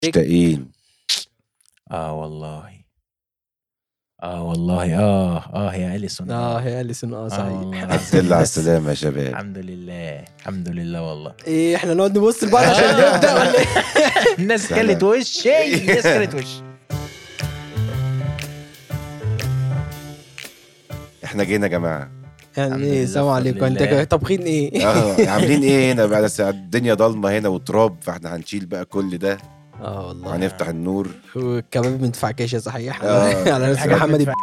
مشتاقين اه والله اه والله اه اه يا اليسون اه يا اليسون اه آه صحيح والله الحمد لله على السلامة يا شباب الحمد لله الحمد لله والله ايه احنا نقعد نبص لبعض عشان آه. نبدا ولا ايه؟ الناس سلام. كلت وشي الناس كلت وشي احنا جينا يا جماعة يعني الحمد ايه لله، السلام بفضل عليكم انت الله. طابخين ايه؟ اه عاملين ايه هنا بعد الساعة الدنيا ضلمة هنا وتراب فاحنا هنشيل بقى كل ده اه والله وهنفتح النور والكباب مدفع كاشه صحيح آه. على نفس الحاجات محمد بتدفع.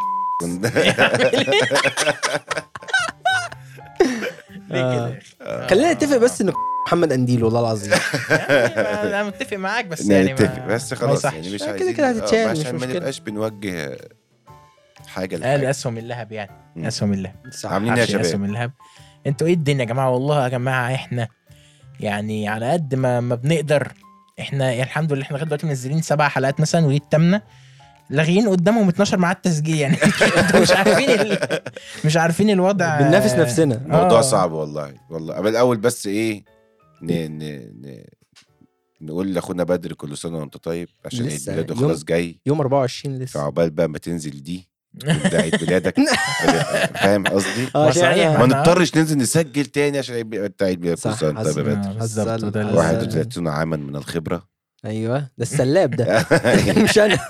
ليه آه. كده يا أخي؟ خلينا نتفق بس ان محمد قنديل والله العظيم يعني انا متفق معاك بس يعني ما- نتفق بس ما خلاص يصحش. يعني مش كده عايزين كده هتتشال، آه، مش عشان ما مشكلة. نبقاش بنوجه حاجة قال لحاجة اسهم اللهب يعني مم. اسهم اللهب صح. عاملين ايه يا عارف شباب اسهم اللهب انتوا ايه الدنيا يا جماعه والله يا جماعه احنا يعني على قد ما ما بنقدر احنا يعني الحمد لله احنا لغايه دلوقتي منزلين سبع حلقات مثلا ودي الثامنه لاغيين قدامهم 12 ميعاد تسجيل يعني انتوا مش عارفين ال... مش عارفين الوضع بننافس نفسنا موضوع آه. صعب والله والله قبل الاول بس ايه ن... ن... ن... نقول لاخونا بدر كل سنه وانت طيب عشان عيد لسه ميلاده يوم- خلاص جاي يوم 24 لسه فعقبال بقى ما تنزل دي ده عيد ميلادك فاهم قصدي؟ اه عشان صحيح. أنا- ما أنا- نضطرش ننزل نسجل تاني عشان عيد ميلاد- عيد ميلادك كل صح، سنه وانت طيب يا حصل. بدر بالظبط حصل- ده ال- حصل. 31 عاما من الخبره ايوه ده السلاب ده مش انا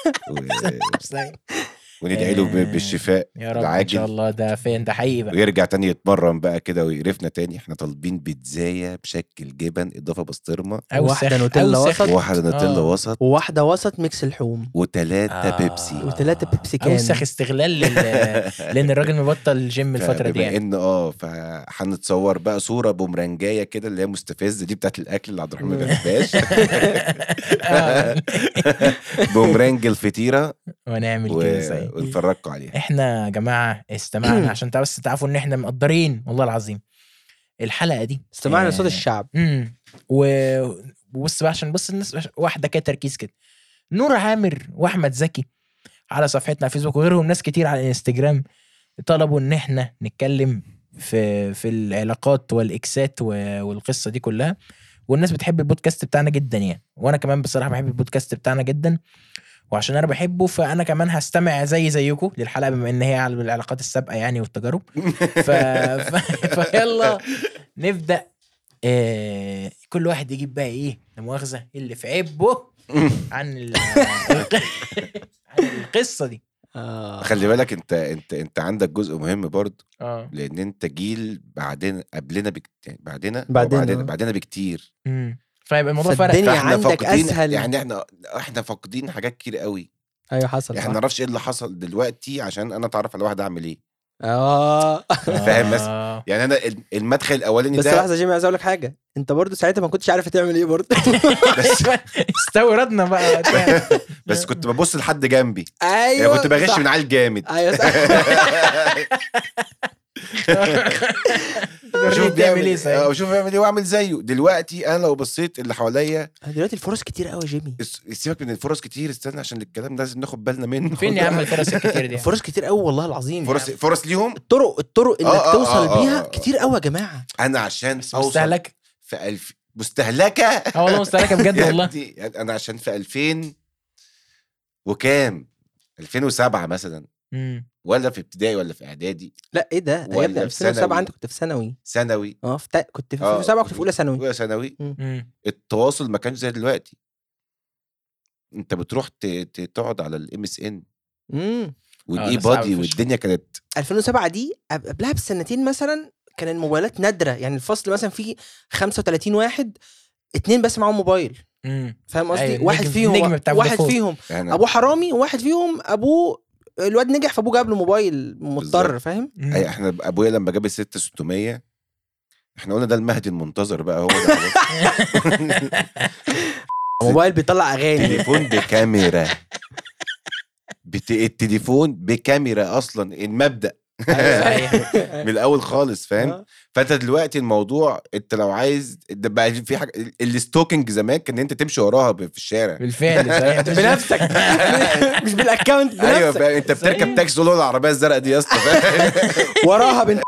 و... وندعي له ب- بالشفاء يا رب ان العاجل. شاء الله ده فين ده حقيقي بقى ويرجع تاني يتمرن بقى كده ويقرفنا تاني احنا طالبين بيتزايه بشكل جبن اضافه بسطرمه واحدة أوسخ- نوتيلا أوسخ. وسط. واحده نوتيلا آه. وسط وواحده وسط ميكس لحوم وثلاثه آه. بيبسي وتلاتة بيبسي كان. اوسخ استغلال لل... لان الراجل مبطل الجيم الفتره دي بما يعني ان اه فهنتصور بقى صوره بومرانجايه كده اللي هي مستفزه دي بتاعت الاكل اللي عبد الرحمن ما بيحبهاش آه. بومرانج الفطيره ونعمل و... كده صحيح ونفرجكم عليها احنا يا جماعه استمعنا عشان تع- بس تعرفوا ان احنا مقدرين والله العظيم الحلقه دي استمعنا آه، لصوت الشعب امم و- وبص بقى عشان بص الناس واحده كده تركيز كده نور عامر واحمد زكي على صفحتنا على فيسبوك وغيرهم ناس كتير على الانستجرام طلبوا ان احنا نتكلم في في العلاقات والاكسات و- والقصه دي كلها والناس بتحب البودكاست بتاعنا جدا يعني وانا كمان بصراحه بحب البودكاست بتاعنا جدا وعشان انا بحبه فانا كمان هستمع زي زيكم للحلقه بما ان هي على العلاقات السابقه يعني والتجارب ف... ف... فيلا نبدا آه... كل واحد يجيب بقى ايه لا مؤاخذه اللي في عبه عن ال... عن القصه دي آه. خلي بالك انت انت انت عندك جزء مهم برضه اه لان انت جيل بعدين قبلنا بك... يعني بعدنا بعدين، بعدين اه. بعدنا بكتير امم فيبقى الموضوع فرق فالدنيا فاحنا عندك فاقدين أسهل. يعني احنا احنا فاقدين حاجات كتير قوي ايوه حصل احنا ما صح. نعرفش ايه اللي حصل دلوقتي عشان انا اتعرف على واحد اعمل ايه اه فاهم بس؟ آه. يعني انا ال- المدخل الاولاني بس ده لحظه يا جيمي عايز اقول لك حاجه انت برضو ساعتها ما كنتش عارف هتعمل ايه برضو بس استوردنا بقى وقتها. بس كنت ببص لحد جنبي ايوه يعني كنت بغش صح. من عيل جامد ايوه صح وريني بتعمل ايه صحيح اه شوف بيعمل ايه واعمل زيه دلوقتي انا لو بصيت اللي حواليا دلوقتي الفرص كتير قوي يا جيمي اس- سيبك من الفرص كتير استنى عشان الكلام ده لازم ناخد بالنا منه فين يا عم الفرص الكتير دي فرص كتير قوي والله العظيم فرص فرص ليهم الطرق الطرق انك آه، آه، توصل آه، بيها آه. كتير قوي يا جماعه انا عشان بس اوصل مستهلك في ألف مستهلكه اه والله مستهلكه بجد يا والله ابني، يعني انا عشان في 2000 وكام 2007 مثلا مم. ولا في ابتدائي ولا في اعدادي لا ايه ده ده يا ولا ابني في 2007 ثانوي. انت كنت في ثانوي ثانوي اه في تا... كنت في آه، 2007 كنت في اولى ثانوي اولى ثانوي مم. التواصل ما كانش زي دلوقتي انت بتروح ت- ت- تقعد على الام اس ان امم والاي ده صعب بادي فشخ. والدنيا كانت 2007 دي قب- قبلها بسنتين مثلا كان الموبايلات نادره يعني الفصل مثلا فيه 35 واحد اتنين بس معاهم موبايل مم. فاهم قصدي أيوة، واحد النجم- فيهم النجم بتاع واحد فودافون. فيهم احنا ابوه حرامي وواحد فيهم ابوه الواد نجح فابوه جاب له موبايل مضطر بالظبط. فاهم مم. أي احنا ابويا لما جاب ال 6600 احنا قلنا ده المهدي المنتظر بقى هو ده خلاص. موبايل بيطلع اغاني تليفون بكاميرا بت... التليفون بكاميرا اصلا المبدا صحيح من الاول خالص فاهم آه. فانت دلوقتي الموضوع انت لو عايز ده بقى في حاجه الستوكينج زمان كان انت تمشي وراها ب- في الشارع بالفعل صحيح بنفسك مش بالاكونت ايوه بنفسك فاهم انت بتركب تاكسي تقول له العربيه الزرقاء دي يا اسطى فاهم؟ وراها بنت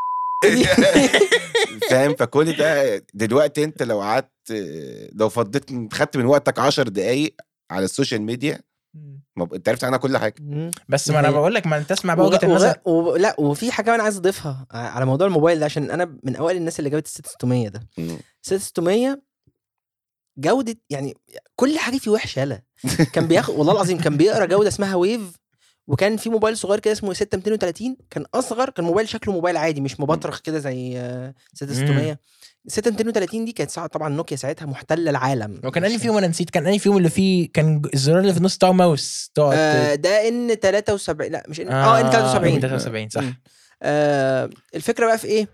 فاهم فكل ده دلوقتي انت لو قعدت لو فضيت خدت من وقتك 10 دقايق على السوشيال ميديا ما ب- انت عرفت عنها كل حاجه مم. بس ما انا هي- بقول لك ما انت اسمع بقى وجهه وغ- النظر وغ- وب- لا وفي حاجه كمان عايز اضيفها ع- على موضوع الموبايل ده عشان انا من اوائل الناس اللي جابت 6600 ده مم. 6600 جوده يعني كل حاجه فيه وحشه يالا كان بياخد والله العظيم كان بيقرا جوده اسمها ويف وكان في موبايل صغير كده اسمه 6230 كان اصغر كان موبايل شكله موبايل عادي مش مبطرخ كده زي آه، 6600 6230 دي كانت ساعه طبعا نوكيا ساعتها محتله العالم وكان انهي مش- فيهم انا نسيت كان انهي فيهم اللي فيه كان الزرار اللي في النص بتاعه ماوس تقعد آه ده ان 73 لا مش ان اه ان 73 73 صح مم. آه الفكره بقى في ايه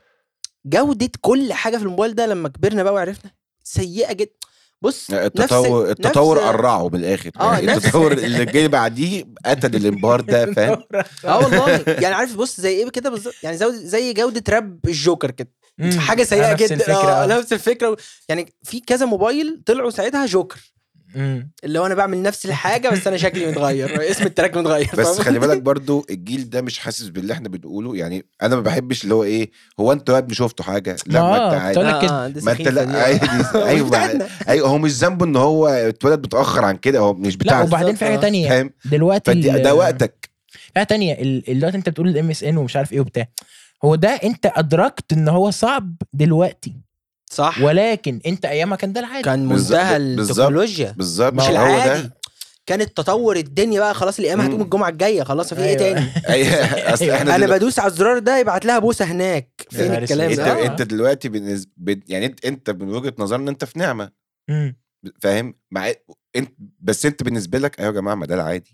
جوده كل حاجه في الموبايل ده لما كبرنا بقى وعرفنا سيئه جدا بص التطور نفس- التطور نفس- قرعه بالاخر آه، يعني نفس- التطور اللي جاي بعديه قتل الانبهار ده فاهم اه والله يعني عارف بص زي ايه كده بالظبط يعني زي زي جوده راب الجوكر كده مم. حاجه سيئه نفس جدا الفكره آه آه. نفس الفكره يعني في كذا موبايل طلعوا ساعتها جوكر مم. اللي هو انا بعمل نفس الحاجه بس انا شكلي متغير اسم التراك متغير بس فاهم؟ خلي بالك برضو الجيل ده مش حاسس باللي احنا بنقوله يعني انا ما بحبش اللي هو ايه هو انتوا يا ابني شفتوا حاجه لا ما ما آه، انت عادي تقول لك كده. آه، دي ما انت سخيفة دي. لا عادي ايوه بتاعتنا. ايوه هو مش ذنبه ان هو اتولد متاخر عن كده هو مش لا بتاع وبعدين في حاجه بالظبط، تانية فاهم دلوقتي فدي ال- ده وقتك حاجه تانية ال- دلوقتي انت بتقول الام اس ان ومش عارف ايه وبتاع هو ده انت ادركت ان هو صعب دلوقتي صح ولكن انت ايامها كان ده العادي كان بالظبط- منتهى بالظبط. التكنولوجيا بالظبط مش هو العادي ده كانت تطور الدنيا بقى خلاص القيامه هتقوم مم. الجمعه الجايه خلاص في ايه أيوة. تاني أي- اصل احنا انا دلوقتي- بدوس على الزرار ده يبعت لها بوسه هناك فين نهار الكلام أسود. انت ده آه. انت دلوقتي بالنسبه يعني انت انت من وجهه نظرنا انت في نعمه مم. فاهم مع انت بس انت بالنسبه لك ايوه يا جماعه ما ده العادي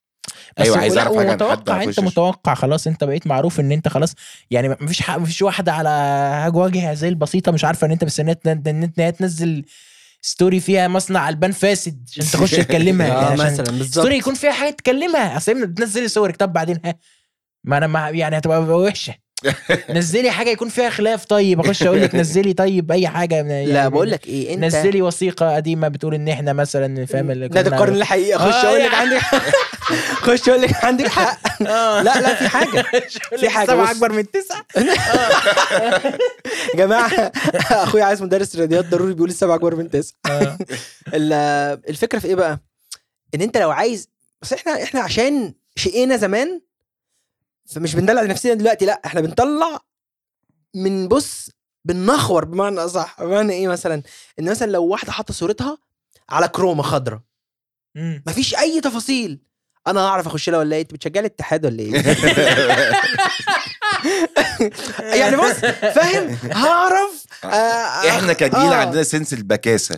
بس ايوه عايز لا، اعرف حاجه عن حد ومتوقع هخش انت متوقع خلاص انت بقيت معروف ان انت خلاص يعني مفيش حق مفيش واحده على هاج واجهه زي البسيطه مش عارفه ان انت بس ان انت ان انت تنزل ستوري فيها مصنع البان فاسد عشان تخش تكلمها اه يعني عشان مثلا بالظبط ستوري يكون فيها حاجه تكلمها اصل هي بتنزلي صورك طب بعدين ها ما انا ما يعني هتبقى وحشه نزلي حاجه يكون فيها خلاف طيب اخش اقول لك نزلي طيب اي حاجه من- لا يعني بقول لك ايه انت نزلي وثيقه قديمه بتقول ان احنا مثلا فاهم اللي نادي كنا- القرن الحقيقه خش آه، اقول لك يا- عندك خش اقول لك عندك حق آه. لا لا في حاجه في حاجة، سبعه بص. اكبر من تسعه يا جماعه اخويا عايز مدرس رياضيات ضروري بيقول السبعه اكبر من تسعه آه. ال- الفكره في ايه بقى؟ ان انت لو عايز بس احنا احنا عشان شقينا زمان فمش بندلع نفسنا دلوقتي لا احنا بنطلع من بص بنخور بمعنى اصح بمعنى ايه مثلا ان مثلا لو واحده حاطه صورتها على كرومه خضراء مم. مفيش اي تفاصيل انا هعرف اخش لها ولا ايه انت بتشجع الاتحاد ولا ايه يعني بص فاهم هعرف آه، احنا كجيل آه. عندنا سنس البكاسه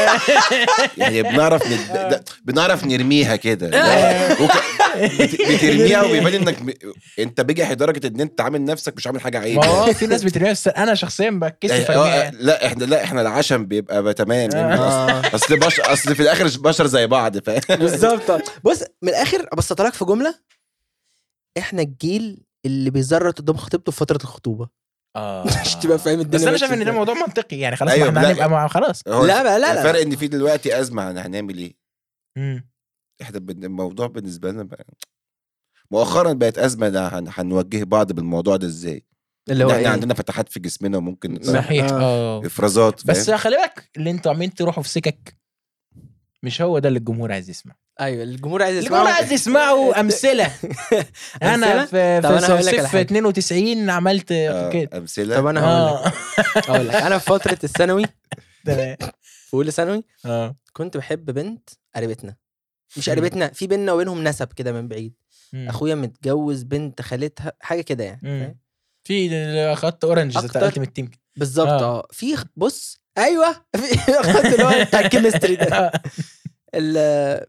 يعني بنعرف ند... ده- بنعرف نرميها كده لا، وك... بت... بترميها وبيبان انك م... انت بجح لدرجه ان انت عامل نفسك مش عامل حاجه عيب ما هو في ناس بترميها بس انا شخصيا بتكسف يعني- ارميها آه، لا احنا لا احنا العشم بيبقى بقى تمام يعني آه. أصل- اصل بشر اصل في الاخر بشر زي بعض فاهم بالظبط بص من الاخر ابسطها لك في جمله احنا الجيل اللي بيزرط قدام خطيبته في فتره الخطوبه عشان تبقى فاهم الدنيا بس انا ماشية شايف ان ده إزاي. موضوع منطقي يعني خلاص أيوة، ما احنا لا. هنبقى مع خلاص هو لا بقى لا لا الفرق ان في دلوقتي ازمه هن- هنعمل ايه مم. احنا بن- الموضوع بالنسبه لنا بقى مؤخرا بقت ازمه ده هن- هنوجه بعض بالموضوع ده ازاي اللي إن هو احنا إيه؟ عندنا فتحات في جسمنا وممكن نطلع صحيح آه. اه افرازات بس فاهم؟ خلي بالك اللي انتوا عاملين تروحوا في سكك مش هو ده اللي الجمهور عايز يسمع ايوه الجمهور عايز الجمهور يسمعه عايز يسمعوا امثله انا في طب أنا هقول في لك على صيف حاجة. 92 عملت آه، كده امثله طب انا هقول لك اه هقول لك انا في فتره الثانوي تمام في اولى ثانوي اه كنت بحب بنت قريبتنا مش مم. قريبتنا في بينا وبينهم نسب كده من بعيد مم. اخويا متجوز بنت خالتها حاجه كده يعني مم. فاهم؟ في خط اورنج أكتر. زي التيم التيم بالظبط آه. اه في خ- بص ايوه في خط اللي هو بتاع الكيمستري ده ال-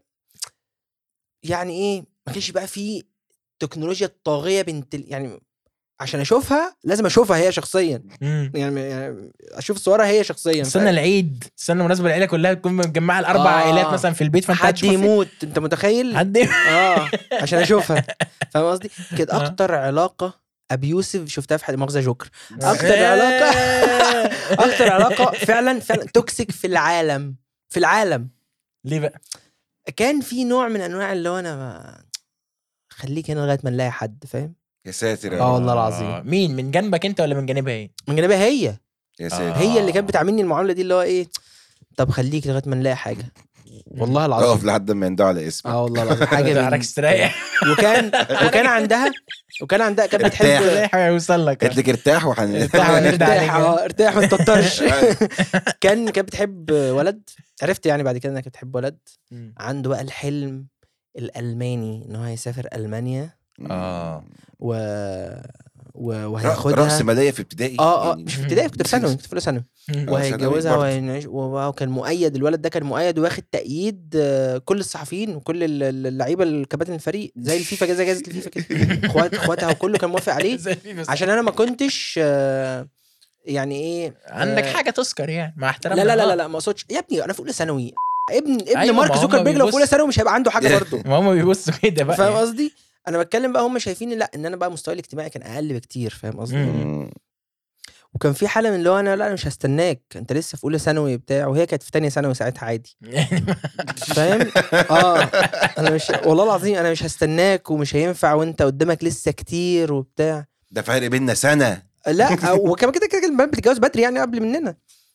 يعني ايه ما كانش بقى في تكنولوجيا الطاغيه بنت ال- يعني عشان اشوفها لازم اشوفها هي شخصيا مم. يعني, يعني اشوف صورها هي شخصيا استنى فاهم؟ العيد استنى مناسبه العيله كلها تكون مجمعه الاربع آه. عائلات مثلا في البيت فانت حد هتشوف يموت انت متخيل حد اه عشان اشوفها فاهم قصدي كانت آه. اكتر علاقه ابيوسف شفتها في حد مؤاخذه جوكر اكتر علاقه اكتر علاقه فعلا فعلا توكسيك في العالم في العالم ليه بقى؟ كان في نوع من انواع اللي هو انا ما... خليك هنا لغايه ما نلاقي حد فاهم يا ساتر يا آه رب والله العظيم. مين من جنبك انت ولا من جانبها هي؟ من جانبها هي يا ساتر هي اللي كانت بتعاملني المعامله دي اللي هو ايه طب خليك لغايه ما نلاقي حاجه والله اقف العظيم لحد ما يندعوا على اسمك اه والله العظيم حاجه حضرتك من... استريح وكان وكان عندها وكان عندها كانت ارتاح. بتحب استريح هيوصل لك قلت لك ارتاح وحن ارتاح ونرجع ارتاح عليك. اه ارتاح ما تضطرش كان كانت بتحب ولد عرفت يعني بعد كده انها كانت بتحب ولد مم. عنده بقى الحلم الالماني ان هو هيسافر المانيا اه و... و... راس وهياخدها ماليه في ابتدائي اه اه يعني مش في ابتدائي كنت في ثانوي كنت في اولى ثانوي مم. آه، وهيتجوزها ثانوي برضه. وهينعيش وبقى- وكان مؤيد الولد ده كان مؤيد واخد تأييد آه، كل الصحفيين وكل ال- ال- اللعيبه الكباتن الفريق زي الفيفا كده زي جائزه الفيفا كده اخوات اخواتها وكله كان موافق عليه زي الفيفا. عشان انا ما كنتش آه، يعني ايه عندك آه، حاجه تذكر يعني مع احترام لا لا لا لا, لا ما اقصدش يا ابني انا في اولى ثانوي ابن ابن أيوة، مارك ما هم زوكربيرج لو في اولى بيبص- ثانوي مش هيبقى عنده حاجه برضه ما هم بيبصوا كده بقى فاهم قصدي انا بتكلم بقى هم شايفين لا ان انا بقى مستواي الاجتماعي كان اقل بكتير فاهم قصدي مم. مم. وكان في حاله من اللي هو انا لا انا مش هستناك انت لسه في اولى ثانوي بتاع وهي كانت في تانية ثانوي ساعتها عادي فاهم اه انا مش والله العظيم انا مش هستناك ومش هينفع وانت قدامك لسه كتير وبتاع ده فرق بيننا سنه لا وكمان كده كده البنات بتتجوز بدري يعني قبل مننا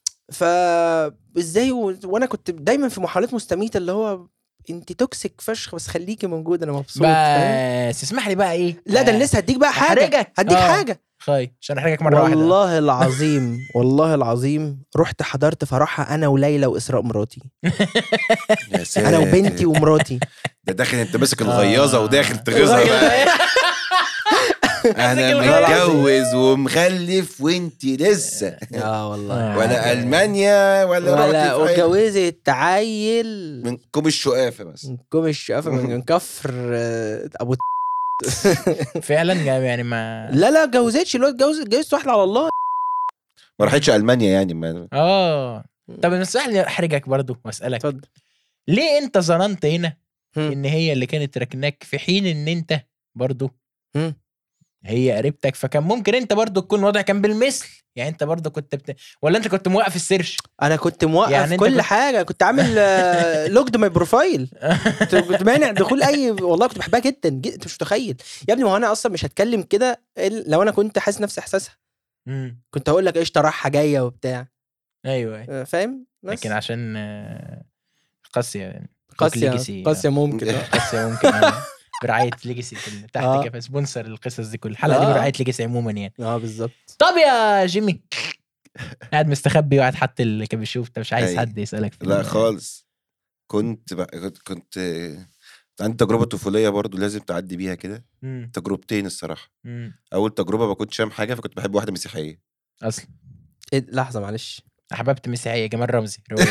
فازاي و... وانا كنت دايما في محاولات مستميته اللي هو انت توكسيك فشخ بس خليكي موجوده انا مبسوط فاهم؟ بس اسمح لي بقى ايه لا ده انا لسه هديك بقى حاجه أحرجك. هديك آه. حاجه خاي عشان احرجك مره واحده والله العظيم والله العظيم رحت حضرت فرحها انا وليلى واسراء مراتي يا ساتر انا وبنتي ومراتي ده داخل انت ماسك الغياظه آه. وداخل تغيظها بقى انا الغيظة. متجوز ومخلف وانت لسه اه والله آه. ولا المانيا ولا ولا رحت في أي- واتجوزت عيل من كوب الشقافه بس من كوم الشقافه من كفر آه، ابو فعلا يعني ما لا لا اتجوزتش الواد اتجوز اتجوزت واحده على الله ما راحتش المانيا يعني ما اه طب اسمح لي احرجك برضو واسالك اتفضل ليه انت ظننت هنا هم. ان هي اللي كانت راكناك في حين ان انت برضو هم. هي قريبتك فكان ممكن انت برضو تكون الوضع كان بالمثل يعني انت برضو كنت بت... ولا انت كنت موقف السيرش انا كنت موقف يعني يعني أنت كل كنت- حاجه كنت عامل لوكد ماي بروفايل كنت كنت مانع دخول اي والله كنت بحبها جدا جدا انت مش متخيل يا ابني ما هو انا اصلا مش هتكلم كده إلا لو انا كنت حاسس نفس احساسها مم. كنت هقول لك قشطه رايحه جايه وبتاع ايوه أيوة. آه، فاهم بس لكن عشان آه، قاسيه يعني قاسيه Legacy. قاسيه ممكن آه. قاسيه ممكن آه. برعايه ليجاسي تحت آه. كده سبونسر القصص دي كل الحلقه دي آه. برعايه ليجاسي عموما يعني اه بالظبط طب يا جيمي قاعد مستخبي وقاعد حاطط الكابيشوف انت مش عايز أي. حد يسالك في لا ال- خالص كنت بقى كنت كنت عندي تجربه طفوليه برضو لازم تعدي بيها كده مم. تجربتين الصراحه مم. اول تجربه ما كنتش فاهم حاجه فكنت بحب واحده مسيحيه اصلا إيه لحظه معلش احببت مسيحيه جمال رمزي رواية.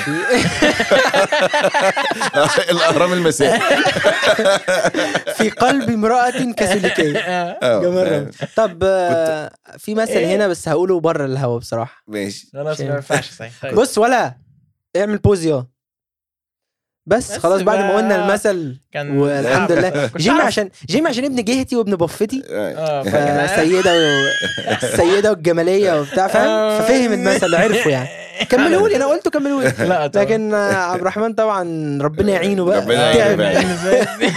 الاهرام المسائي في قلب امراه كاثوليكيه آه. جمال رمزي. طب آه، في مثل إيه؟ هنا بس هقوله بره الهوا بصراحه ماشي خلاص عشان- ما ينفعش صحيح طيب. بص ولا اعمل بوز يا بس, بس خلاص بعد ما بقى- قلنا المثل كان والحمد صعب. لله كنت جيمي أعرف. عشان جيمي عشان ابن جهتي وابن بفتي اه فسيده و... السيده والجماليه وبتاع فاهم ففهم المثل وعرفه يعني كملوا لي انا قلته كملوا لي لا طبعا. لكن آه، عبد الرحمن طبعا ربنا يعينه بقى ربنا آه، يعينه تعب. بقى.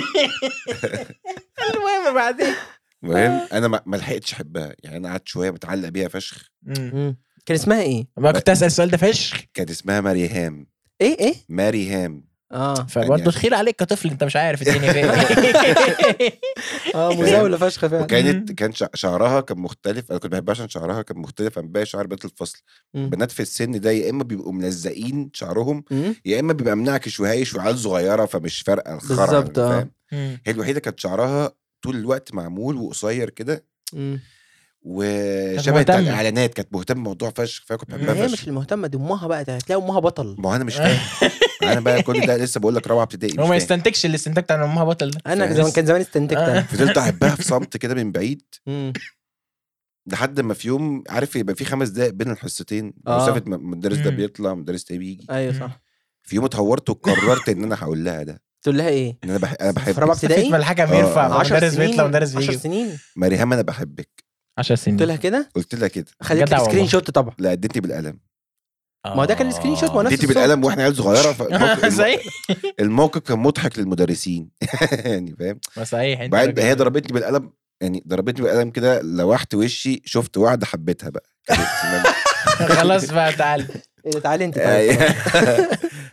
المهم بعدين المهم انا ما ما لحقتش احبها يعني انا قعدت شويه متعلق بيها فشخ مم. مم. كان اسمها ايه؟ ما كنت اسال السؤال ده فشخ كانت اسمها ماري هام ايه ايه؟ ماري هام اه فبرضه يعني- الخير عليك كطفل انت مش عارف الدنيا فين اه مزاوله فشخ فعلا وكانت كان شع- شعرها كان مختلف انا كنت بحبها عشان شعرها كان مختلف عن باقي شعر بنات الفصل مم. بنات في السن ده يا اما بيبقوا ملزقين شعرهم مم. يا اما بيبقى منعكش وهايش وعيال صغيره فمش فارقه الخرع بالظبط، آه. فاهم؟ مم. هي الوحيده كانت شعرها طول الوقت معمول وقصير كده مم. وشبه بتاع مهتمة. الاعلانات كانت مهتمه بالموضوع فشخ فكنت مم. بحبها هي فشخ مش المهتمه دي امها بقى ده هتلاقي امها بطل ما هو انا مش فاهم انا بقى كل ده لسه بقول لك رابعه ابتدائي مش هو ما فاهم. يستنتجش اللي استنتجت عن امها بطل ده انا فاهم. زمان كان زمان استنتجت آه. أنا. فضلت احبها في صمت كده من بعيد مم. لحد ما في يوم عارف يبقى في خمس دقايق بين الحصتين آه. مسافه ما المدرس ده مم. بيطلع المدرس ده بيجي ايوه مم. صح في يوم اتهورت وقررت ان انا هقول لها ده تقول لها ايه؟ ان انا بح... انا في بحبك رابعه استفيد ابتدائي ما الحكم آه. يرفع آه. مدرس بيطلع مدرس 10 بيجي سنين مريم انا بحبك 10 سنين قلت لها كده قلت لها كده خدت لك جدع سكرين والله. شوت طبعا لا اديتني بالقلم ما هو ده كان السكرين شوت، ما هو نفس اديتني الصوت. بالقلم واحنا عيال صغيره فالموقف, زي الموقف كان مضحك للمدرسين يعني فاهم ما صحيح انت بعد راجل- هي ضربتني بالقلم يعني ضربتني بالقلم كده لوحت وشي شفت واحده حبيتها بقى كانت اسمها- خلاص بقى تعال إيه ده، تعالي انت طيب. أي-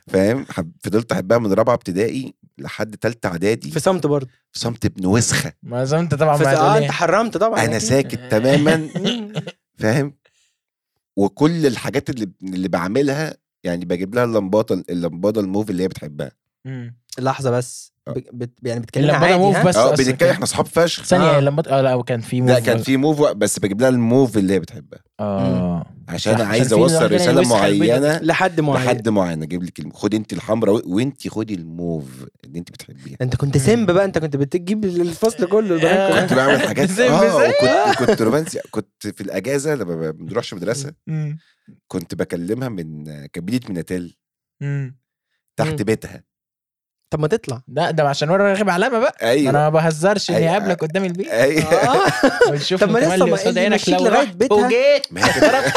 فاهم حب- فضلت احبها من رابعه ابتدائي لحد تالتة اعدادي في صمت برضه في صمت ابن وسخه ما زي ما انت طبعا في- ما اه هتقول انت ايه حرمت طبعا انا أكيد. ساكت تماما مم. فاهم وكل الحاجات اللي اللي بعملها يعني بجيب لها اللمباطه اللمباده الموف اللي هي بتحبها مم. لحظه بس آه. ب- بت... يعني بتكلمها اللمبادة عادي موف ها؟ بس اه أصلاً بنتكلم كده. احنا اصحاب فشخ ثانية آه. لما اه لا كان في موف لا كان في موف بس بجيب لها الموف اللي هي بتحبها اه عشان عشان عايز في اوصل واحدة رساله الوسخة البيضة دي. معينه لحد معين لحد معين اجيب لك الم- خدي انت الحمراء وانت خدي الموف اللي انت بتحبيها انت كنت سمب بقى انت كنت بتجيب الفصل كله البنات آه. كلها كنت بعمل حاجات زي اه زي- وكنت كنت رومانسي كنت في الاجازه لما ما بنروحش مدرسه مم. كنت بكلمها من كابينه ميناتيل مم. تحت مم. بيتها طب ما تطلع لا ده عشان ورا راغب علامة بقى ايوه انا ما بهزرش اني أيوة. اقابلك قدام البيت ايوه اه ونشوف طب ما لسه متملي ما قصاد اللي عينك يمشيك لو لغاية رحت بيتها. وجيت ما هي كده.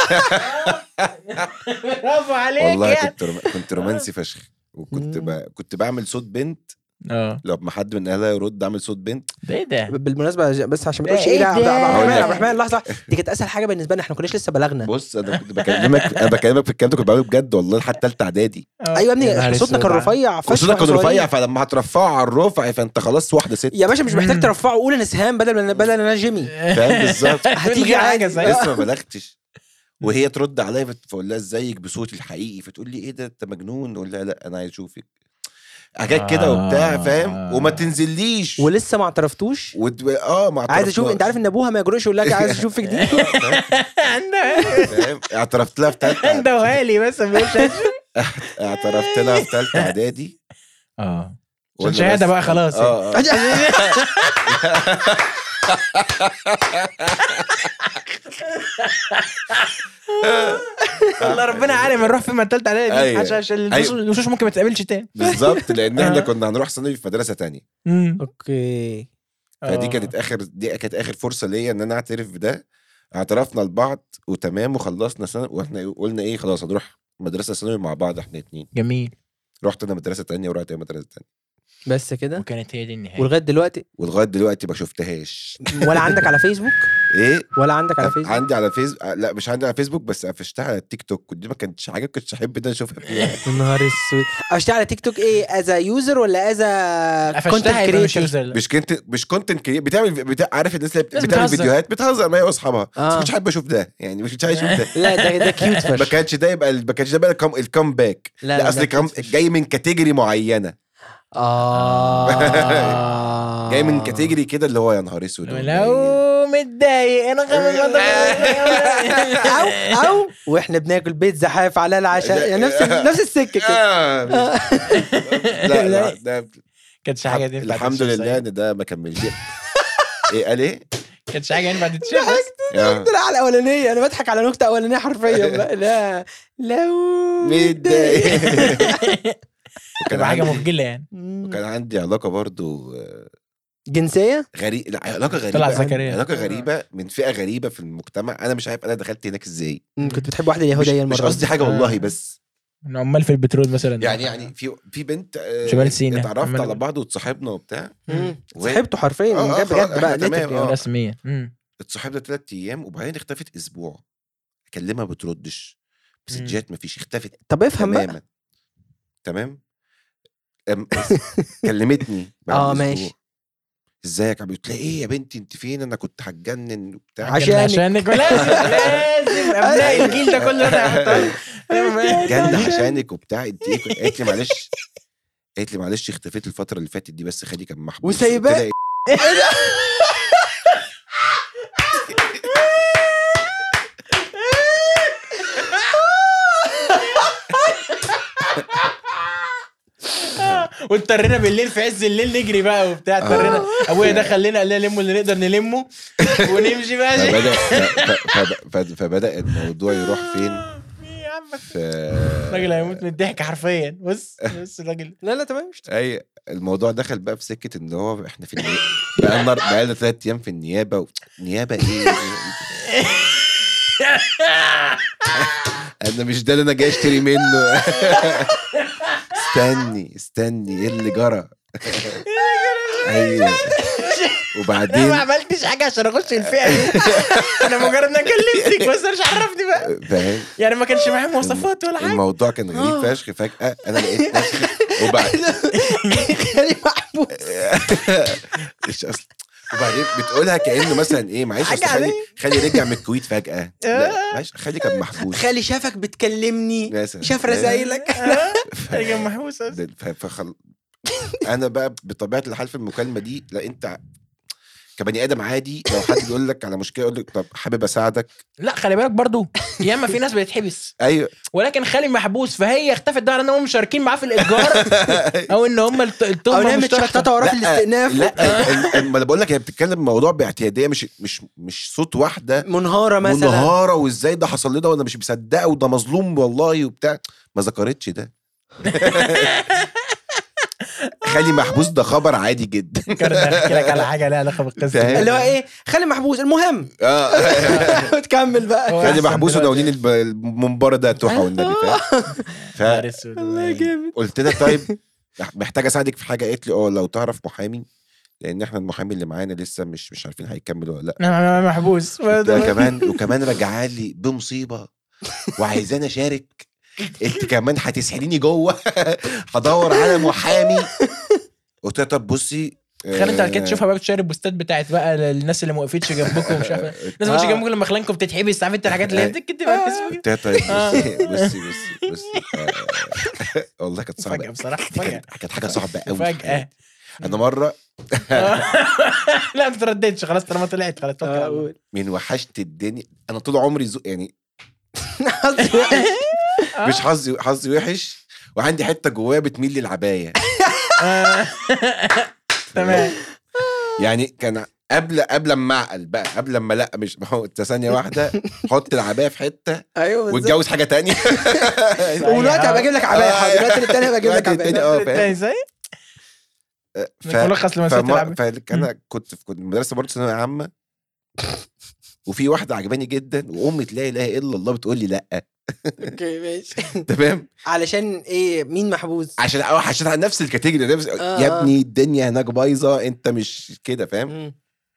برافو عليك والله يعني كنت روم... كنت رومانسي فشخ وكنت مم. ب... كنت بعمل صوت بنت اه لو ما حد من اهلها يرد اعمل صوت بنت ده ايه ده بالمناسبه ج- بس عشان ما ده تقولش ايه ده إيه عبد عبد ده؟ الرحمن هقول لك. عبد الرحمن لحظه دي كانت اسهل حاجه بالنسبه لنا احنا ما كناش لسه بلغنا بص انا كنت بكلمك انا بكلمك في الكلام ده كنت بعمله بجد والله لحد ثالثه اعدادي آه. ايوه يا ابني يا نهار احنا صوتنا أسود كان على- رفيع فشخ صوتك كان وإحنا رفيع صغيرين. فلما هترفعه على الرفع فانت خلاص واحده ست يا باشا مش محتاج مم. ترفعه قول انا سهام بدل ما بدل انا جيمي فاهم بالظبط هتيجي من غير عادي. حاجة صحيح. لسه ما بلغتش وهي ترد عليا فت- فاقول لها ازيك بصوتي الحقيقي فتقول لي ايه ده انت مجنون اقول لها لا انا عايز اشوفك حاجات كده وبتاع فاهم وما تنزليش ولسه ما اعترفتوش وت... اه ما عايز اشوف انت عارف ان ابوها ما يجرؤش يقول لك عايز اشوفك دي عنده فاهم اعترفت لها في ثالثه عنده وهالي بس ما بيقولش اعترفت لها في ثالثه اعدادي اه قلنا عشان شهاده بس- بقى خلاص اه آه. والله ربنا عالم نروح فين ما التالتة عليا دي أيوة. عشان عشان الوشوش- أيوة. الوشوش ممكن ما تقابلش تاني بالظبط لان احنا آه. كنا هنروح ثانوي في مدرسه تانية اوكي فدي آه. كانت اخر دي كانت اخر فرصه ليا ان انا اعترف بده اعترفنا لبعض وتمام وخلصنا سنه واحنا قلنا ايه خلاص هنروح مدرسه ثانوي مع بعض احنا اتنين جميل رحت انا مدرسه تانية ورحت هي مدرسه تانية بس كده وكانت هي دي النهايه ولغايه دلوقتي ولغايه دلوقتي ما شفتهاش ولا عندك على فيسبوك ايه ولا عندك على فيسبوك عندي على فيسبوك لا مش عندي على فيسبوك بس قفشتها على التيك توك ودي ما كانتش حاجه كنتش احب ان انا اشوفها فيها يا نهار اسود اشتغل على تيك توك ايه از يوزر ولا از كونتنت قفشتها يبقى مش كريتور يوزر لا. مش كنت مش كونتنت بتعمل بتاع عارف الناس اللي ناس بتعمل بتهزر. فيديوهات بتهزر ما هي واصحابها بس آه. مش حابب اشوف ده يعني مش عايز اشوف ده لا ده ده كيوت ما فشخ كانش ده يبقى ما كانش ده بقى الكم الكم باك لا لا لا اصل ده كم cute فشخ. جاي من كاتيجوري معينه اه جاي من كاتيجوري كده اللي هو يا نهار اسود لو متضايق انا غمض او او واحنا بناكل بيتزا حاف على العشاء يعني نفس نفس السكه كده آه. لا لا ده كانتش حاجه دي ينفع الحمد تتشاف لله زي- ان ده ما كملش ايه قال ايه؟ كانتش حاجه ينفع تتشاف بس. آه. طلع على الاولانيه انا بضحك على نكته اولانيه حرفيا لا لا لو متضايق وكان تبقى حاجه عندي مخجله يعني مم. وكان عندي علاقه برضو آه، جنسيه غريب لا علاقه غريبه طلع زكريا. علاقه غريبه من فئه غريبه في المجتمع انا مش عارف انا دخلت هناك ازاي مم، كنت بتحب واحده مش, يهوديه المره مش قصدي دي. حاجه والله آه. بس إنه عمال في البترول مثلا يعني يعني في في بنت آه، شمال سيناء. اتعرفت عمال- على بعض وتصاحبنا وبتاع مم. وهي- صاحبته حرفيا آه، آه، بجد خلاص، بجد بقى إحنا تمام، ليتك آه. يعني. رسميا مم. اتصاحبنا ثلاث ايام وبعدين اختفت اسبوع اكلمها بتردش مسجات مفيش اختفت طب افهم بقى تماما تمام أم... كلمتني بعد آه، أسبوع. ماشي. ازيك يا عم قلت لها ايه يا بنتي انت فين انا كنت هتجنن وبتاع عشانك. عشانك لازم لازم ابناء الجيل ده كله ده يحطها. جنن عشانك وبتاع انت ايه كنت- قالت لي معلش قالت لي معلش اختفيت الفتره اللي فاتت دي بس خالي كان محبوس وسايباه؟ قلت لها إيه؟ واضطرينا بالليل في عز الليل نجري بقى وبتاع اضطرينا ابويا دخل لنا قال لنا لموا اللي نقدر نلمه ونمشي بقى فبدا ف- ف- ف- فبدا الموضوع يروح فين يا عم في الراجل هيموت من الضحك حرفيا بص بص الراجل لا لا تمام مش اي الموضوع دخل بقى في سكه ان هو احنا في النيابه بقى لنا بقى لنا ثلاث ايام في النيابه و... نيابه ايه انا مش ده اللي انا جاي اشتري منه استني استني ايه اللي جرى ايوه انا وبعدين ما عملتش حاجه عشان اخش الفئه دي انا مجرد ان انا كلمتك بس مش عرفني بقى فاهم يعني ما كانش معايا مواصفات ولا حاجه الموضوع كان غريب آه. فشخ فجاه انا لقيت نفسي وبعد خالي محبوس مش اصلا وبعدين بتقولها كانه مثلا ايه معلش حاجة أصل خالي عادية. خالي رجع من الكويت فجاه لا آه. معلش خالي كان محبوس خالي شافك بتكلمني مثلا شاف رسايلك ف- كان محبوس أصلاً. ف- فخل... انا بقى بطبيعه الحال في المكالمه دي لا انت كبني ادم عادي لو حد بيقول لك على مشكله يقول لك طب حابب اساعدك لا خلي بالك برضو ياما في ناس بتتحبس ايوه ولكن خالي محبوس فهي اختفت ده ان هم مشاركين معاه في الايجار او ان هم الت- او التهمه نعمل مشتركه شحططه وراه في الاستئناف لا ال- ال- ما انا بقول لك هي بتتكلم موضوع باعتياديه مش مش مش صوت واحده منهاره مثلا منهاره وازاي ده حصل لي ده وانا مش مصدقه وده مظلوم والله وبتاع ما ذكرتش ده خالي محبوس ده خبر عادي جدا فكرنا احكي لك على حاجه لها علاقه بالقصه فاهم؟ دي. اللي هو ايه خالي محبوس المهم اه وتكمل بقى هو خالي أحسن محبوس دلوقتي. وناولين الب- المنبر ده توحى والنبي فاهم نهار اسود والله جامد فقلت لها طيب محتاج اساعدك في حاجه قالت لي اه لو تعرف محامي لان احنا المحامي اللي معانا لسه مش مش عارفين هيكمل ولا لا أنا محبوس قلت لها كمان وكمان راجعه لي بمصيبه وعايزاني اشارك انت كمان هتسحليني جوه هدور على محامي قلت لها طب بصي تخيل انت آه، كده تشوفها بقى بتشير البوستات بتاعت بقى للناس اللي ما وقفتش جنبكم ومش عارف ايه. الناس ما وقفتش آه. جنبكم لما خلانكم بتتحبس عارف انت الحاجات اللي هي بتكتب على الفيسبوك قلت لها طيب آه. بصي بصي بصي بصي آه، والله كانت صعبه فجأة بصراحة فجأة كانت كانت حاجه صعبه قوي فجأة انا مره لا ما ترددش خلاص طالما طلعت خلاص توكل على الله. من وحشت الدنيا انا طول عمري زو يعني قصدي وحش. آه. مش حظي حظي وحش وعندي حته جوايا بتميل للعبايه آه. تمام يعني كان قبل قبل ما اعقل بقى قبل ما لا مش ما هو انت ثانيه واحده حط العبايه في حته ايوه بالظبط. واتجوز حاجه تانية ودلوقتي هبقى اجيب لك عبايه آه. حاضر دلوقتي التاني هبقى اجيب لك دلوقتي التاني عبايه اه فاهم تاني ازاي؟ ف... ملخص لمسيرة فما... العباية. فانا كنت في كنت مدرسه برضه ثانويه عامه وفي واحده عجباني جدا وامي لا اله الا الله بتقول لي لا اوكي ماشي تمام علشان ايه مين محبوس عشان اه عشان على نفس الكاتيجوري نفس... آه، يا آه. ابني الدنيا هناك بايظه انت مش كده فاهم مم.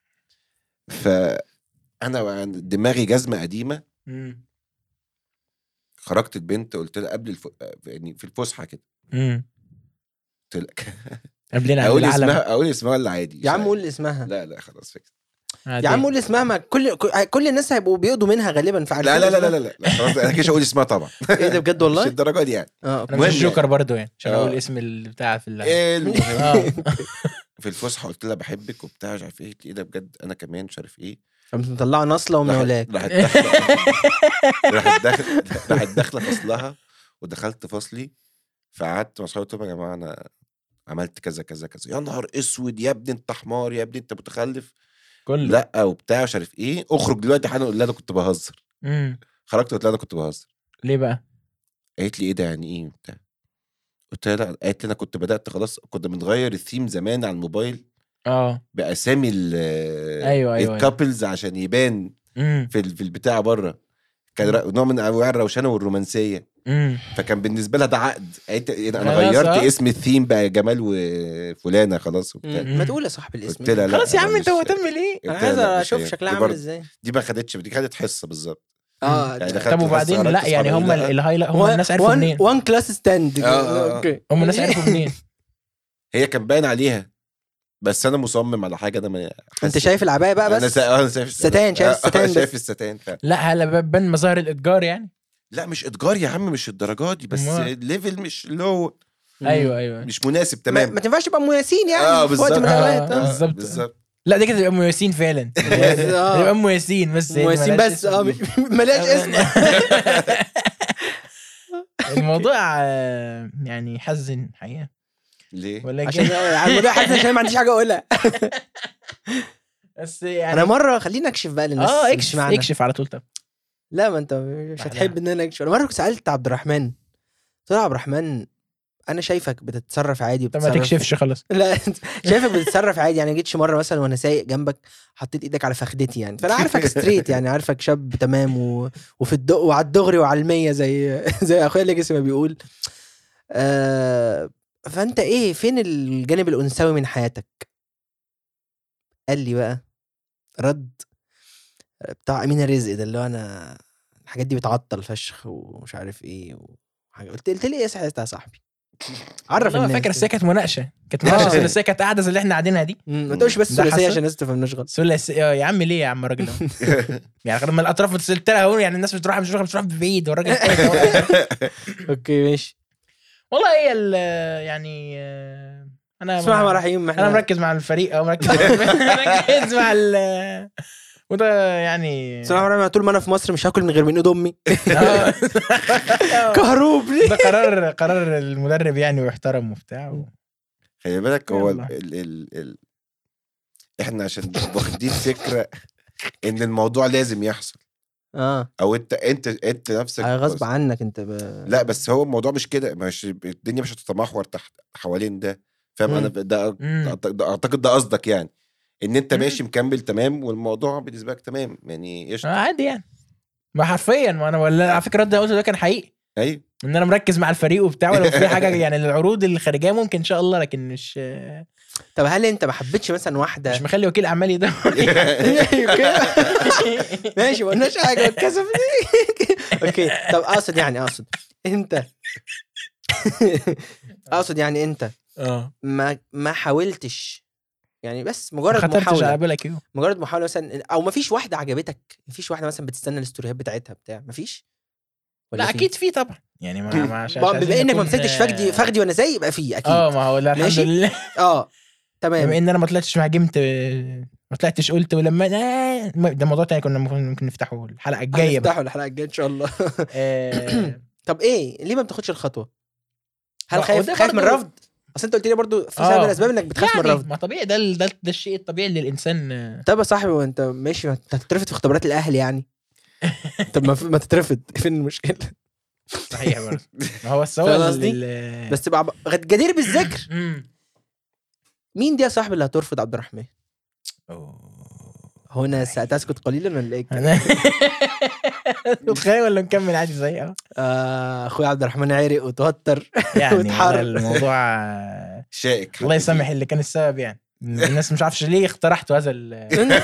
فانا دماغي جزمه قديمه مم. خرجت البنت قلت لها قبل الف... يعني في الفسحه كده مم. قلت لها قبلنا عند اقول العالم اسمها اقول اسمها ولا عادي يا عم قول اسمها لا لا خلاص فكس يا عم قول اسمها ما كل كل الناس هيبقوا بيقضوا منها غالبا فعارفين لا لا لا لا اسمها. لا, لا. خلاص انا كده اقول اسمها طبعا ايه ده بجد مش والله الدرجه دي يعني اه انا المهم مش الجوكر برضو يعني عشان آه. اقول اسم البتاع في اللعبه ايه المهم اه في الفسحه قلت لها بحبك وبتاع مش عارف ايه قالت لي ايه ده بجد انا كمان مش عارف ايه قامت مطلعه نصله ومن راحت ولاك راحت داخله راحت داخله راحت داخله فصلها ودخلت فصلي فقعدت مع اصحابي قلت لهم يا جماعه انا عملت كذا كذا كذا يا نهار اسود يا ابني انت حمار يا ابني انت متخلف كله لا وبتاع مش عارف ايه اخرج دلوقتي حالا قول لها انا كنت بهزر مم. خرجت قلت لها انا كنت بهزر ليه بقى؟ قالت لي ايه ده يعني ايه وبتاع قلت لها لا قالت لي انا كنت بدات خلاص كنا بنغير الثيم زمان على الموبايل اه باسامي ال أيوة، أيوة. الكابلز عشان يبان مم. في ال- في البتاع بره كان ر- نوع من انواع الروشنه والرومانسيه مم. فكان بالنسبه لها ده عقد قالت لي انا خلاص، غيرت آه. اسم الثيم بقى جمال وفلانه خلاص وبتاع مم. ما تقول يا صاحب الاسم قلت لها لا خلاص يا أنا عم انت مش- مهتم ليه؟ انا قلت عايز لها لا، مش اشوف هي. شكلها دي عامل برضه- ازاي دي ما خدتش دي خدت حصه بالظبط اه يعني ده- دخلت طب وبعدين الحصة، لا قرأت يعني هم أصحابي، لا. الهايلايت هم الناس عرفوا منين؟ وان كلاس ستاند آه، آه، آه. اوكي هم الناس عرفوا منين؟ هي كان باين عليها بس انا مصمم على حاجه انا ما انت حاسس- شايف العبايه بقى انا بس سا... آه، انا شايف الستان، شايف آه، آه، الستان بس. شايف الستان فعلا لا هلا بان مظاهر الاتجار يعني لا مش اتجار يا عم مش الدرجات دي بس أمال؟ الليفل مش اللي هو ايوه ايوه مش مناسب ما, تمام ما تنفعش تبقى ام ياسين يعني اه في وقت من بالظبط الاوقات آه، آه. بالظبط. بالظبط لا دي كده تبقى ام ياسين فعلا آه. تبقى ام ياسين بس ام ياسين ملهاش بس اسم. اه ملهاش اسم الموضوع آه، يعني حزن حقيقه ليه؟ ولا عشان جاي على الموضوع حاسس عشان ما عنديش حاجه اقولها بس يعني انا مره خليني اكشف بقى للناس اه اللي اكشف بتسمعنا. اكشف على طول طب لا ما انت مش بعدها. هتحب ان انا اكشف انا مره سالت عبد الرحمن قلت له يا عبد الرحمن انا شايفك بتتصرف عادي طب ما وبتتصرف- تكشفش خلاص لا انت شايفك بتتصرف عادي يعني جيتش مره مثلا وانا سايق جنبك حطيت ايدك على فخدتي يعني فانا عارفك ستريت يعني عارفك شاب تمام و... وفي الدق وعلى الدغري وعلى المية زي زي اخويا ليجاسي ما بيقول آه... فانت ايه فين الجانب الانثوي من حياتك قال لي بقى رد بتاع امينه رزق ده اللي هو انا الحاجات دي بتعطل فشخ ومش عارف ايه وحاجه قلت قلت لي ايه ساعتها يا صاحبي عرف والله الناس فاكر الساعه كانت مناقشه كانت مناقشه آه. ثلاثيه كانت قاعده زي اللي احنا قاعدينها دي مم، ما تقولش بس ده ثلاثيه حصل؟ عشان الناس تفهم نشغل ثلاثيه يا عم ليه يا عم الراجل ده يعني لما الاطراف قلت لها هو يعني الناس بتروح مش بتروح بتروح بعيد والراجل اوكي ماشي والله هي ال يعني آه، انا بسم الله الرحمن الرحيم انا مركز مع الفريق او مركز مركز مع ال وده يعني بسم الله الرحمن الرحيم طول ما انا في مصر مش هاكل من غير من ايد امي آه. كهروب ليه ده قرار قرار المدرب يعني ويحترم وبتاع و... خلي بالك هو ال يلا. ال ال ال احنا عشان واخدين فكره ان الموضوع لازم يحصل اه او انت انت انت نفسك آه، غصب بس- عنك انت ب... لا بس هو الموضوع مش كده مش الدنيا مش هتتمحور تحت حوالين ده فاهم انا مم. ده, مم. ده, ده اعتقد ده قصدك يعني ان انت مم. ماشي مكمل تمام والموضوع بالنسبه لك تمام يعني ايش آه، عادي يعني ما حرفيا ما انا ولا على فكره الرد اللي قلته ده كان حقيقي ايوه ان انا مركز مع الفريق وبتاع ولو في حاجه يعني العروض الخارجيه ممكن ان شاء الله لكن مش طب هل انت ما حبيتش مثلا واحده مش مخلي وكيل اعمالي ده ماشي ما قلناش حاجه الكسف دي اوكي طب اقصد يعني اقصد انت اقصد يعني انت اه ما ما حاولتش يعني بس ما مجرد خطرتش على محاوله بالك يو مجرد محاوله مثلا او ما فيش واحده عجبتك ما فيش واحده مثلا بتستنى الاستوريات بتاعتها بتاع ما فيش ولا لا في؟ اكيد في طبعا يعني ما ما عشان ما- عشان بما انك ما نكون- مسكتش فخدي فخدي وانا زي يبقى في اكيد اه ما هو لا الحمد ماشي؟ لله اه بما تمام ان انا ما طلعتش مع جيمت ما طلعتش قلت ولما آه، ده موضوع تاني كنا ممكن ممكن نفتحه الحلقه الجايه بقى. هنفتحوا الحلقه الجايه ان شاء الله آه، طب ايه ليه ما بتاخدش الخطوه هل ما- خايف وده خايف من برضه- الرفض اصل انت قلت لي برضو في سبب آه. من الاسباب انك بتخاف من يعني الرفض ما طبيعي ده ال- ده, ده الشيء الطبيعي اللي الانسان آه، طب يا صاحبي وانت ماشي ما انت هتترفض في اختبارات الاهل يعني طب ما, ما تترفض فين المشكله صحيح برضه ما هو بس هو فاهم ال- قصدي؟ ال- بس تبقى غد- جدير بالذكر مم. مين دي يا صاحبي اللي هترفض عبد الرحمن أوه. هنا ساتسكت قليلا ولا ايه انا تخيل ولا نكمل عادي زي اه آه، اخويا عبد الرحمن عرق وتوتر يعني واتحرك. والله الموضوع آه، شائك الله يسامح اللي كان السبب يعني الناس مش عارفش ليه اقترحتوا هذا ال-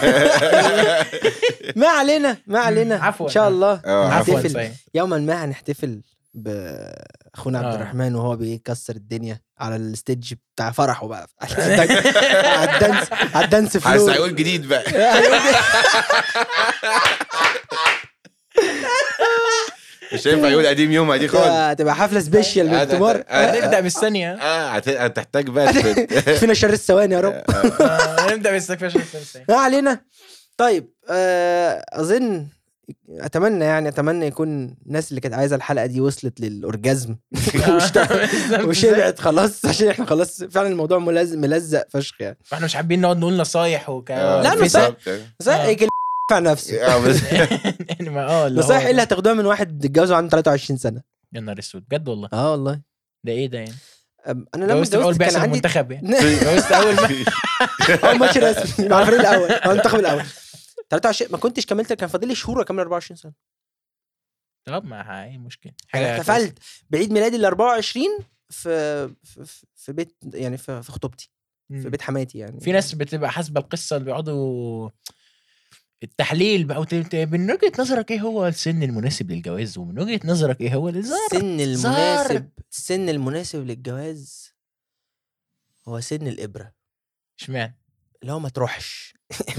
ما علينا ما علينا عفواً. ان شاء الله اه عفوا هنحتفل. صحيح. يوما ما هنحتفل باخونا عبد آه. الرحمن وهو بيكسر الدنيا على الستيج بتاع فرحه بقى على الدنس على الدنس عايز فلور هيقول جديد بقى مش هينفع يقول قديم يوم دي خالص هتبقى حفله سبيشال آه، باختبار آه، آه. نبدا بالثانيه اه هت- هتحتاج بقى ت- فينا شر الثواني يا رب آه، نبدا بالاستكفاش ما علينا طيب آه، اظن اتمنى يعني اتمنى يكون الناس اللي كانت عايزه الحلقه دي وصلت للاورجازم وشبعت خلاص عشان احنا خلاص فعلا الموضوع ملزق ملزق فشخ يعني احنا مش حابين نقعد نقول نصايح وك آه، لا، فيسبوك. نصايح. بالظبط. صح آه. يجي على نفسه آه، بس- يعني ما اه اللي نصايح هو- ايه اللي هتاخدوها من واحد اتجوز عنده 23 سنه يا نهار اسود بجد والله اه والله ده ايه ده يعني أم، انا لما جوزت في اول اتجوزت كان بعثه عندي المنتخب يعني جوزت اول ما اول ماتش رسمي مع الفريق الاول مع المنتخب الاول 23 ما كنتش كملت كان فاضل لي شهور اكمل 24 سنه طب ما ايه مشكله انا حاجه احتفلت بعيد ميلادي ال 24 في في, في- في بيت يعني في, في خطوبتي كويسة. في بيت حماتي يعني في ناس بتبقى حاسبه القصه اللي بيقعدوا التحليل بقى وت- وت- من وجهه نظرك ايه هو السن المناسب للجواز ومن وجهه نظرك ايه هو الزار السن المناسب السن المناسب للجواز هو سن الابره اشمعنى اللي هو ما تروحش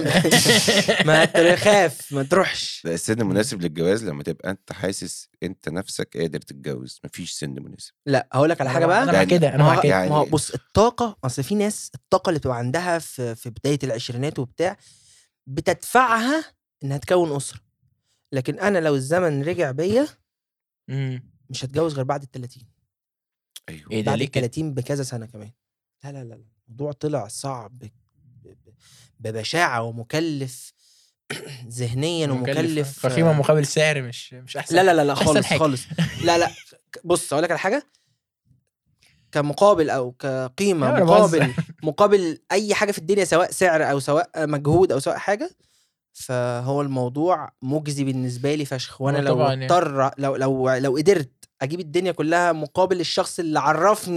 ما تخاف ما تروحش لا، السن المناسب للجواز لما تبقى انت حاسس انت نفسك قادر تتجوز مفيش سن مناسب لا هقول لك على حاجه بقى انا مع يعني- كده انا ما مع هو, كده يعني- ما هو بص الطاقه اصل في ناس الطاقه اللي بتبقى عندها في في بدايه العشرينات وبتاع بتدفعها انها تكون اسره لكن انا لو الزمن رجع بيا مم. مش هتجوز غير بعد ال 30 ايوه ايه ده بعد ليه ال كده 30 بكذا سنه كمان لا لا لا لا. الموضوع طلع صعب ب- ب- ببشاعه ومكلف ذهنيا ومكلف فخيمه مقابل سعر مش مش احسن لا لا لا لا مش أحسن خالص حاجة. خالص لا لا بص اقول لك على حاجه كمقابل او كقيمه لا، أنا مقابل بهزر. مقابل اي حاجه في الدنيا سواء سعر او سواء مجهود او سواء حاجه فهو الموضوع مجزي بالنسبه لي فشخ وانا هو لو طبعاً يعني. اضطر لو لو لو قدرت اجيب الدنيا كلها مقابل الشخص اللي عرفني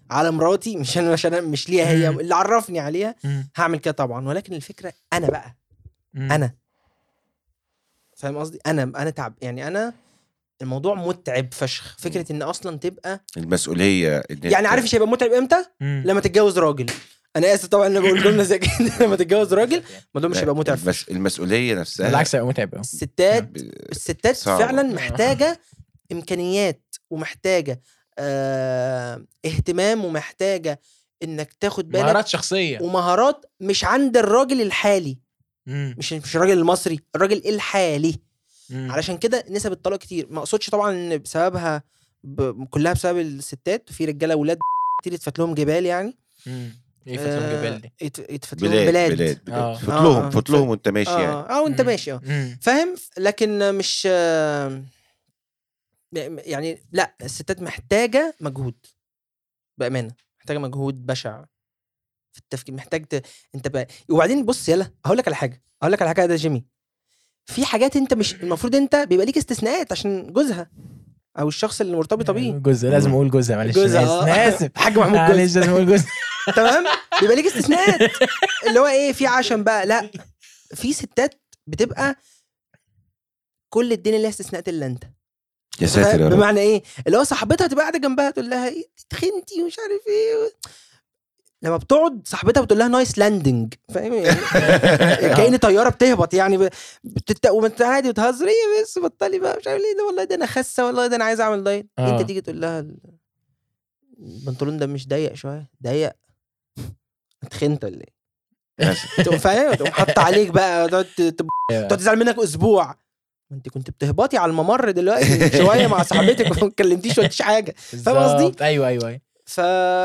على مراتي مش انا عشان أنا- مش ليها هي مم. اللي عرفني عليها مم. هعمل كده طبعا ولكن الفكره انا بقى مم. انا فاهم قصدي انا انا تعب يعني انا الموضوع متعب فشخ فكره ان اصلا تبقى المسؤوليه إن يعني أنت- عارف ايش هيبقى متعب امتى مم. لما تتجوز راجل انا اسف طبعا انا بقول جمله زي كده لما تتجوز راجل الموضوع مش لا، هيبقى متعب المس... المسؤوليه نفسها بالعكس هيبقى متعب أوي. الستات ب- الستات صعبة. فعلا محتاجه امكانيات ومحتاجه آه اهتمام ومحتاجه انك تاخد بالك مهارات شخصيه ومهارات مش عند الراجل الحالي مم. مش مش الراجل المصري الراجل الحالي مم. علشان كده نسب الطلاق كتير ما اقصدش طبعا ان بسببها ب... كلها بسبب الستات في رجاله اولاد كتير يتفت لهم جبال يعني مم. ايه فتلهم آه، جبال دي يت- يتفت لهم بلاد بلاد, بلاد آه. بلاد فوت لهم آه. فوت لهم وانت ماشي يعني اه اه وانت مم. ماشي اه مم. فاهم لكن مش آه، يعني لا الستات محتاجه مجهود بامانه محتاجه مجهود بشع في التفكير محتاج ت... انت بقى وبعدين بص يلا هقول لك على حاجه هقول لك على حاجه ده جيمي في حاجات انت مش المفروض انت بيبقى ليك استثناءات عشان جوزها او الشخص اللي مرتبطه بيه جزء لازم اقول جزء معلش جوزها أنا اه آسف. اسف حاج محمود معلش جوز لازم اقول جزء تمام بيبقى ليك استثناءات اللي هو ايه في عشم بقى لا في ستات بتبقى كل الدنيا ليها استثناءات الا انت يا ساتر يا رب بمعنى ايه اللي هو صاحبتها تبقى قاعده جنبها تقول لها ايه تخنتي ومش عارف ايه لما بتقعد صاحبتها بتقول لها نايس لاندنج فاهم يعني كأن طياره بتهبط يعني ب- بتت... وانت عادي بتهزر ايه بس بطلي بقى مش عارف ليه ده والله ده انا خاسه والله ده انا عايز اعمل دايت آه. انت تيجي تقول لها ال- البنطلون ده مش ضيق شويه ضيق اتخنت ولا ايه يا س- تقوم فاهم تقوم حاطه عليك بقى تقعد تب- تقعد تزعل منك اسبوع ما انت كنت بتهبطي على الممر دلوقتي من شويه مع صاحبتك وما اتكلمتيش وما قلتيش حاجه فاهم قصدي؟ بالظبط. ايوه ايوه ايوه ف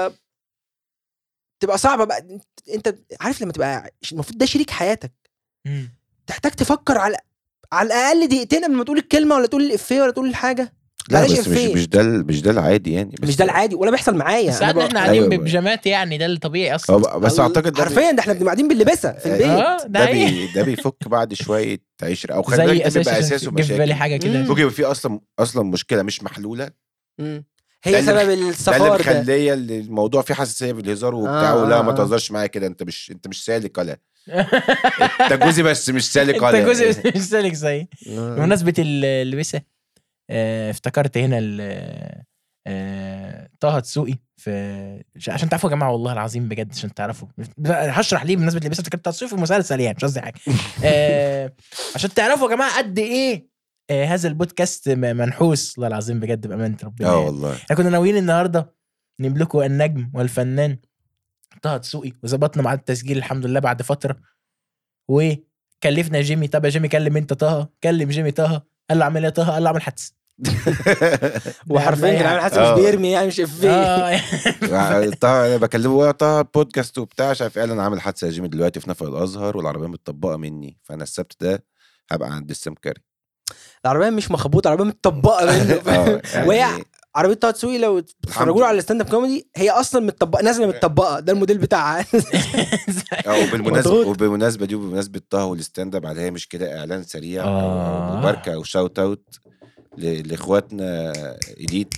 تبقى صعبه بقى انت- انت عارف لما تبقى المفروض ده شريك حياتك مم. تحتاج تفكر على على الاقل دقيقتين قبل ما تقول الكلمه ولا تقول الافيه ولا تقول الحاجه لا بلاش بس مش إفيه. مش ده ال- مش ده العادي يعني بس مش ده العادي ولا بيحصل معايا أنا ساعات بقى- احنا قاعدين أيوة. ببيجامات يعني ده الطبيعي اصلا هو بس اعتقد ده حرفيا ده احنا بنبقى قاعدين باللبسه في البيت اه ده ده حقيقي. بي ده بيفك بعد شويه عشره او خلي بالك زي ده بيبقى اساسا اساسه جه في بالي مشاكل حاجه كده مم. ممكن يبقى في اصلا اصلا مشكله مش محلوله مم. ده هي اللي سبب ده اللي السفار ده مخليه اللي الموضوع فيه حساسيه في الهزار وبتاع آه، ولا آه، ما آه. تهزرش معايا كده انت مش انت مش سالك ولا انت جوزي بس مش سالك انت ولا جزء مش سالك زي آه. بمناسبه ال- اللبسه آه، افتكرت هنا ال- آه، طه دسوقي في ش- عشان تعرفوا يا جماعه والله العظيم بجد عشان تعرفوا هشرح ليه بمناسبه اللبسه افتكرت طه دسوقي في مسلسل يعني مش قصدي حاجه آه، عشان تعرفوا يا جماعه قد ايه آه، هذا البودكاست م- منحوس والله العظيم بجد بامانه ربنا اه يعني. والله احنا كنا ناويين النهارده نملكوا النجم والفنان طه دسوقي وظبطنا مع التسجيل الحمد لله بعد فتره وكلفنا جيمي طب يا جيمي كلم انت طه كلم جيمي طه قال له اعمل ايه يا طه قال له اعمل حدث وحرفيا كان عامل حاسس مش آه. بيرمي يعني مش افيه اه طه انا بكلمه طه بودكاست وبتاع عشان فعلا عامل حادثه يا جيمي دلوقتي في نفق الازهر والعربيه متطبقه مني فانا السبت ده هبقى عند السمكري العربيه مش مخبوطه العربيه متطبقه منه اه وهي يعني عربيه طه دسوقي لو تتفرجوا له على الستاند اب كوميدي هي اصلا متطبقه نازله متطبقه ده الموديل بتاعها اه وبالمناسبه مضغوط. وبالمناسبه دي وبمناسبه طه والستاند اب على مش كده اعلان سريع او آه. أو مباركه او شاوت اوت ل- لاخواتنا ايديت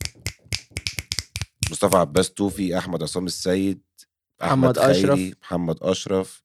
مصطفى عباس توفي احمد عصام السيد محمد احمد أشرف. خيري محمد اشرف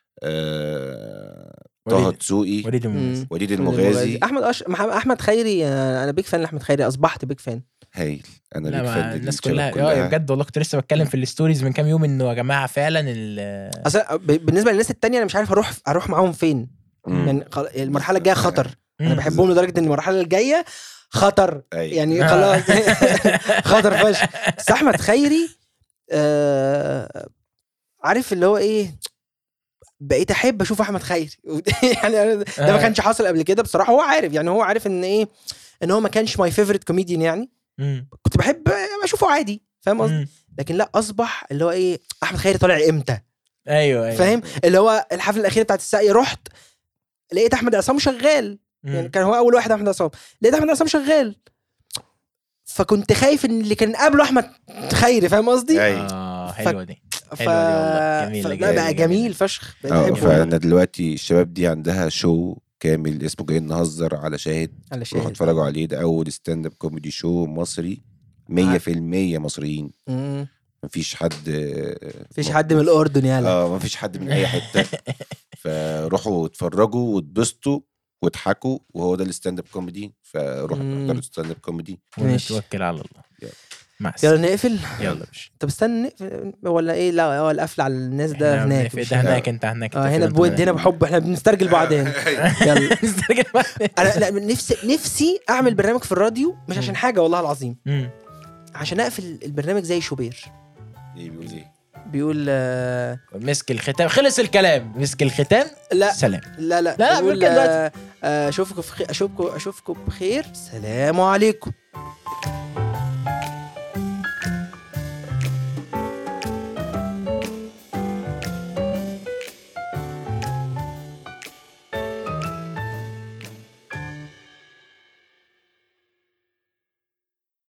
آه، طه وليد- دسوقي وليد المميز مم. وليد المغازي احمد أش... محمد احمد خيري آه، انا بيك فان لاحمد خيري اصبحت بيك فان هايل انا لا بيك ما فان الناس للشباب كلها اه بجد والله كنت لسه بتكلم في الستوريز من كام يوم انه يا جماعه فعلا ال اصلا ب... بالنسبه للناس التانية انا مش عارف اروح اروح معاهم فين مم. يعني خل... المرحله الجايه خطر انا مم. بحبهم لدرجه ان المرحله الجايه خطر أيوة. يعني آه. خلاص خطر فشخ بس احمد خيري آه عارف اللي هو ايه بقيت احب اشوف احمد خيري يعني أنا- ده ما آه. كانش حاصل قبل كده بصراحه هو عارف يعني هو عارف ان ايه ان هو ما كانش ماي فيفورت كوميديان يعني مم. كنت بحب اشوفه عادي فاهم قصدي مم. لكن لا اصبح اللي هو ايه احمد خيري طالع امتى ايوه ايوه فاهم اللي هو الحفله الاخيره بتاعت الساقية رحت لقيت احمد عصام شغال مم. يعني كان هو اول واحد احمد عصام لقيت احمد عصام شغال فكنت خايف ان اللي كان قبله احمد خيري فاهم قصدي أيوة. اه حلوه دي ف... حلوة دي والله. جميلة فلا جدا، بقى جميلة. جميل فشخ بقيت اه بحبه فانا دلوقتي الشباب دي عندها شو كامل اسمه جايين نهزر على شاهد على روحوا شاهد اتفرجوا عليه ده اول ستاند اب كوميدي شو مصري 100% مصريين مم. مفيش حد مفيش حد من الاردن يالا اه مفيش حد من اي حته فروحوا اتفرجوا واتبسطوا واضحكوا وهو ده الستاند اب كوميدي فروحوا مم. احضروا ستاند اب كوميدي ماشي. ونتوكل على الله يلا. مع يلا السلامه نقفل يلا مش طب استنى نقفل ولا ايه لا هو القفل على الناس ده هناك مش ده هنا. هناك انت هناك اه هنا بود هنا بحب احنا بنسترجل بعض هنا يلا انا لا نفسي نفسي اعمل برنامج في الراديو مش عشان حاجه والله العظيم عشان اقفل البرنامج زي شوبير ايه بيقول ايه بيقول آه مسك الختام خلص الكلام مسك الختام لا سلام لا لا لا، بيقول بيقول كده آه آه، اشوفكم في خير اشوفكم اشوفكم بخير سلام عليكم